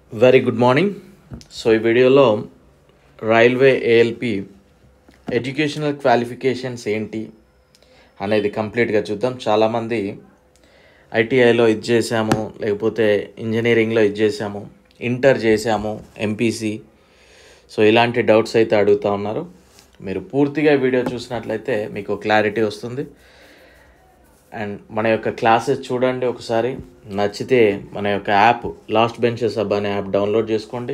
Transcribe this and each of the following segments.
very good morning so ఈ వీడియోలో railway ALP educational qualifications ఏంటి అనేది కంప్లీట్గా చూద్దాం చాలామంది ఐటీఐలో ఇది చేసాము లేకపోతే ఇంజనీరింగ్లో ఇది చేసాము ఇంటర్ చేసాము ఎంపీసీ సో ఇలాంటి డౌట్స్ అయితే అడుగుతూ ఉన్నారు మీరు పూర్తిగా వీడియో చూసినట్లయితే మీకు క్లారిటీ వస్తుంది అండ్ మన యొక్క క్లాసెస్ చూడండి ఒకసారి నచ్చితే మన యొక్క యాప్ లాస్ట్ బెంచెస్ హబ్ అనే యాప్ డౌన్లోడ్ చేసుకోండి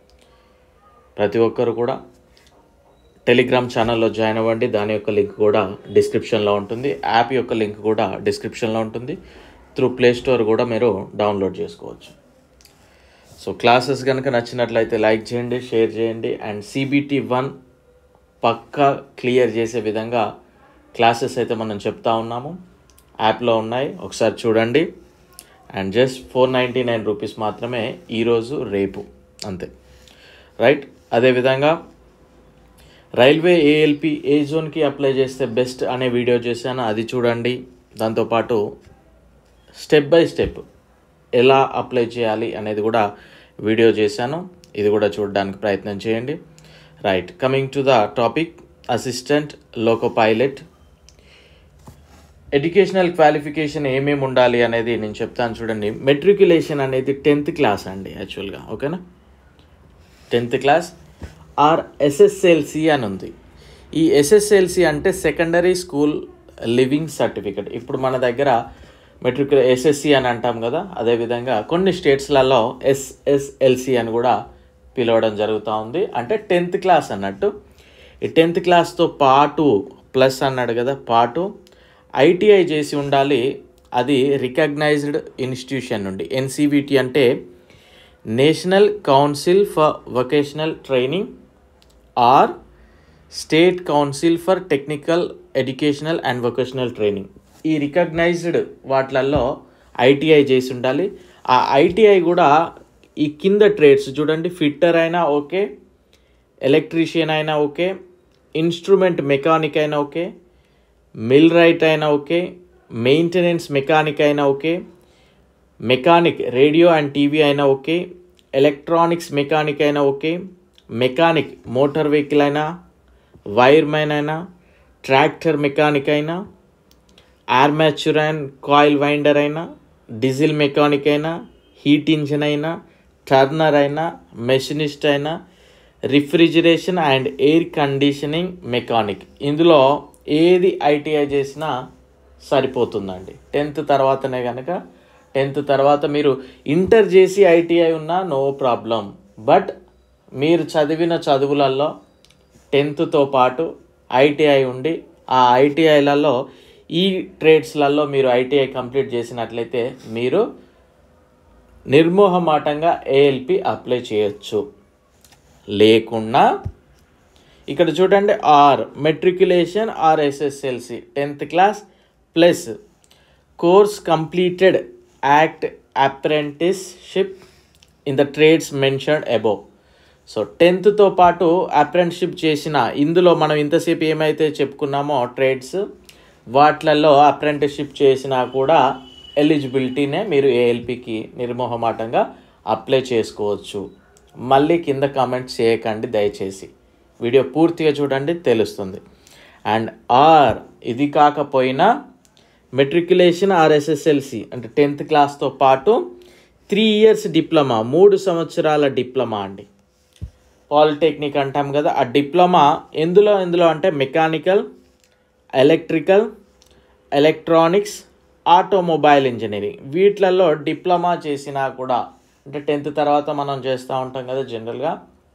ప్రతి ఒక్కరు కూడా టెలిగ్రామ్ ఛానల్లో జాయిన్ అవ్వండి దాని యొక్క లింక్ కూడా డిస్క్రిప్షన్లో ఉంటుంది యాప్ యొక్క లింక్ కూడా డిస్క్రిప్షన్లో ఉంటుంది త్రూ ప్లే స్టోర్ కూడా మీరు డౌన్లోడ్ చేసుకోవచ్చు సో క్లాసెస్ కనుక నచ్చినట్లయితే లైక్ చేయండి షేర్ చేయండి అండ్ సిబిటి వన్ పక్కా క్లియర్ చేసే విధంగా క్లాసెస్ అయితే మనం చెప్తా ఉన్నాము యాప్లో ఉన్నాయి ఒకసారి చూడండి and just four ninety nine rupees మాత్రమే ఈరోజు రేపు అంతే రైట్ అదేవిధంగా రైల్వే ఏఎల్పి ఏ జోన్కి అప్లై చేస్తే బెస్ట్ అనే వీడియో చేశాను అది చూడండి దాంతోపాటు స్టెప్ బై స్టెప్ ఎలా అప్లై చేయాలి అనేది కూడా వీడియో చేశాను ఇది కూడా చూడడానికి ప్రయత్నం చేయండి right coming to the topic assistant loco pilot educational qualification ఏమేమి ఉండాలి అనేది నేను చెప్తాను చూడండి మెట్రికులేషన్ అనేది టెన్త్ క్లాస్ అండి యాక్చువల్గా ఓకేనా టెన్త్ క్లాస్ ఆర్ ఎస్ఎస్ఎల్సి అని ఉంది ఈ ఎస్ఎస్ఎల్సి అంటే సెకండరీ స్కూల్ లివింగ్ సర్టిఫికెట్ ఇప్పుడు మన దగ్గర మెట్రికుల ఎస్ఎస్సి అని అంటాం కదా అదేవిధంగా కొన్ని స్టేట్స్లలో ఎస్ఎస్ఎల్సి అని కూడా పిలవడం జరుగుతూ ఉంది అంటే టెన్త్ క్లాస్ అన్నట్టు ఈ టెన్త్ క్లాస్తో పాటు ప్లస్ అన్నాడు కదా పాటు ఐటీఐ చేసి ఉండాలి అది రికగ్నైజ్డ్ ఇన్స్టిట్యూషన్ నుండి ఎన్సీవిటి అంటే national council for vocational training or state council for technical educational and vocational training ఈ రికగ్నైజ్డ్ వాటిలలో ఐటీఐ చేసి ఉండాలి ఆ ఐటీఐ కూడా ఈ కింద ట్రేడ్స్ చూడండి ఫిట్టర్ అయినా ఓకే ఎలక్ట్రీషియన్ అయినా ఓకే ఇన్స్ట్రుమెంట్ మెకానిక్ అయినా ఓకే మిల్ రైట్ అయినా ఓకే మెయింటెనెన్స్ మెకానిక్ అయినా okay mechanic radio and TV అయినా ఓకే ఎలక్ట్రానిక్స్ మెకానిక్ అయినా ఓకే మెకానిక్ మోటార్ వెహికల్ అయినా వైర్మెన్ అయినా ట్రాక్టర్ మెకానిక్ అయినా ఆర్మాచ్యూర్ అండ్ కాయిల్ వైండర్ అయినా డీజిల్ మెకానిక్ అయినా హీట్ ఇంజిన్ అయినా టర్నర్ అయినా మెషినిస్ట్ అయినా refrigeration and air conditioning mechanic ఇందులో ఏది ఐటీఐ చేసినా సరిపోతుందండి టెన్త్ తర్వాతనే కనుక టెన్త్ తర్వాత మీరు ఇంటర్ చేసి ఐటీఐ ఉన్నా నో ప్రాబ్లం బట్ మీరు చదివిన చదువులలో టెన్త్తో పాటు ఐటీఐ ఉండి ఆ ఐటీఐలలో ఈ ట్రేడ్స్లలో మీరు ఐటీఐ కంప్లీట్ చేసినట్లయితే మీరు నిర్మోహమాటంగా ఏఎల్పి అప్లై చేయొచ్చు లేకున్నా ఇక్కడ చూడండి or matriculation or SSLC tenth class plus course completed act apprenticeship in the trades mentioned above so టెన్త్తో పాటు అప్రెంటిషిప్ చేసిన ఇందులో మనం ఇంతసేపు ఏమైతే చెప్పుకున్నామో ట్రేడ్స్ వాటిలలో అప్రెంటిస్షిప్ చేసినా కూడా ఎలిజిబిలిటీనే మీరు ఏఎల్పికి నిర్మోహమాటంగా అప్లై చేసుకోవచ్చు మళ్ళీ కింద కామెంట్స్ చేయకండి దయచేసి వీడియో పూర్తిగా చూడండి తెలుస్తుంది అండ్ ఆర్ ఇది కాకపోయినా మెట్రికులేషన్ ఆర్ఎస్ఎస్ఎల్సి అంటే టెన్త్ క్లాస్తో పాటు త్రీ ఇయర్స్ డిప్లొమా మూడు సంవత్సరాల డిప్లొమా అండి పాలిటెక్నిక్ అంటాం కదా ఆ డిప్లొమా ఎందులో ఎందులో అంటే mechanical electrical electronics automobile engineering వీటిలలో డిప్లొమా చేసినా కూడా అంటే టెన్త్ తర్వాత మనం చేస్తూ ఉంటాం కదా జనరల్గా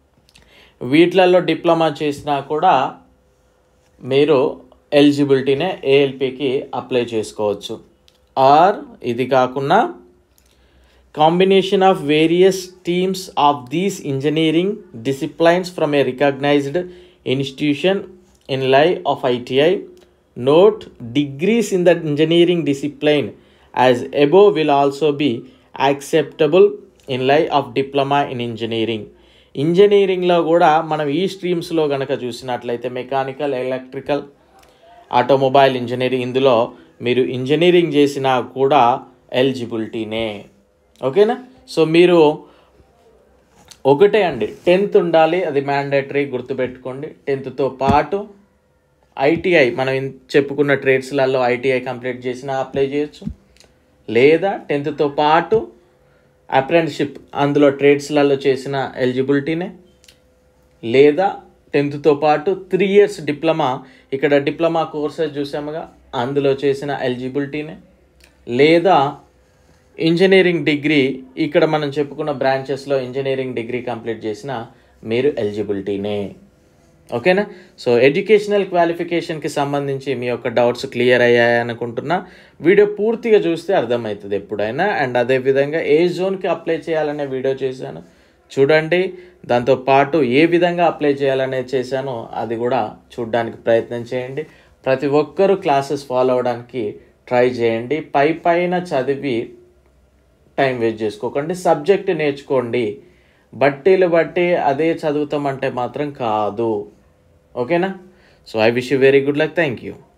వీటిలలో డిప్లొమా చేసినా కూడా మీరు ఎలిజిబిలిటీనే ఏఎల్పికి అప్లై చేసుకోవచ్చు ఆర్ ఇది కాకుండా combination of various teams of these engineering disciplines from a recognised institution in lieu of ITI note degrees in the engineering discipline as above will also be acceptable in lieu of diploma in engineering ఇంజనీరింగ్లో కూడా మనం ఈ స్ట్రీమ్స్లో కనుక చూసినట్లయితే mechanical electrical automobile engineering ఇందులో మీరు engineering చేసినా కూడా ఎలిజిబిలిటీనే ఓకేనా సో మీరు ఒకటే అండి టెన్త్ ఉండాలి అది మ్యాండేటరీ గుర్తుపెట్టుకోండి టెన్త్తో పాటు ఐటీఐ మనం ఇన్- చెప్పుకున్న ట్రేడ్స్లలో ఐటీఐ కంప్లీట్ చేసినా అప్లై చేయొచ్చు లేదా టెన్త్తో పాటు అప్రెంటిషిప్ అందులో ట్రేడ్స్లలో చేసిన ఎలిజిబిలిటీనే లేదా టెన్త్తో పాటు త్రీ ఇయర్స్ డిప్లొమా ఇక్కడ డిప్లొమా కోర్సెస్ చూసాముగా అందులో చేసిన ఎలిజిబిలిటీనే లేదా ఇంజనీరింగ్ డిగ్రీ ఇక్కడ మనం చెప్పుకున్న బ్రాంచెస్లో ఇంజనీరింగ్ డిగ్రీ కంప్లీట్ చేసిన మీరు ఎలిజిబిలిటీనే ఓకేనా సో ఎడ్యుకేషనల్ క్వాలిఫికేషన్కి సంబంధించి మీ యొక్క డౌట్స్ క్లియర్ అయ్యాయి అనుకుంటున్నా వీడియో పూర్తిగా చూస్తే అర్థమవుతుంది ఎప్పుడైనా అండ్ అదేవిధంగా ఏ జోన్కి అప్లై చేయాలనే వీడియో చేశాను చూడండి దాంతో పాటు ఏ విధంగా అప్లై చేయాలనేది చేశానో అది కూడా చూడడానికి ప్రయత్నం చేయండి ప్రతి ఒక్కరూ క్లాసెస్ ఫాలో అవ్వడానికి ట్రై చేయండి పై పైన చదివి టైం వేస్ట్ చేసుకోకండి సబ్జెక్ట్ నేర్చుకోండి బట్టీలు బట్టి అదే చదువుతామంటే మాత్రం కాదు ఓకేనా so I wish you very good luck thank you